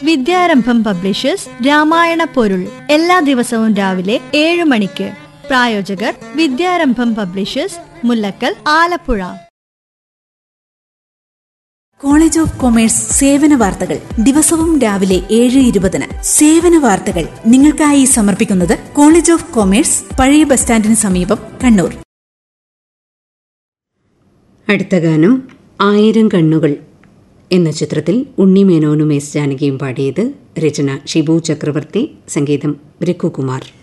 വിദ്യാരംഭം publishers Ramayana പൊരുൾ എല്ലാ ദിവസവും രാവിലെ ഏഴ് മണിക്ക് പ്രായോജകർ Vidyarambham publishers Mullakkal Alappuzha college of commerce സേവന വാർത്തകൾ ദിവസവും രാവിലെ ഏഴ് ഇരുപതിന് സേവന വാർത്തകൾ നിങ്ങൾക്കായി സമർപ്പിക്കുന്നത് കോളേജ് ഓഫ് കൊമേഴ്സ് പഴയ ബസ് സ്റ്റാൻഡിന് സമീപം കണ്ണൂർ അടുത്ത ഗാനം ആയിരം കണ്ണുകൾ എന്ന ചിത്രത്തിൽ ഉണ്ണി മേനോനും എസ് ജാനകിയും പാടിയത് രചന ഷിബു ചക്രവർത്തി സംഗീതം രഘുകുമാർ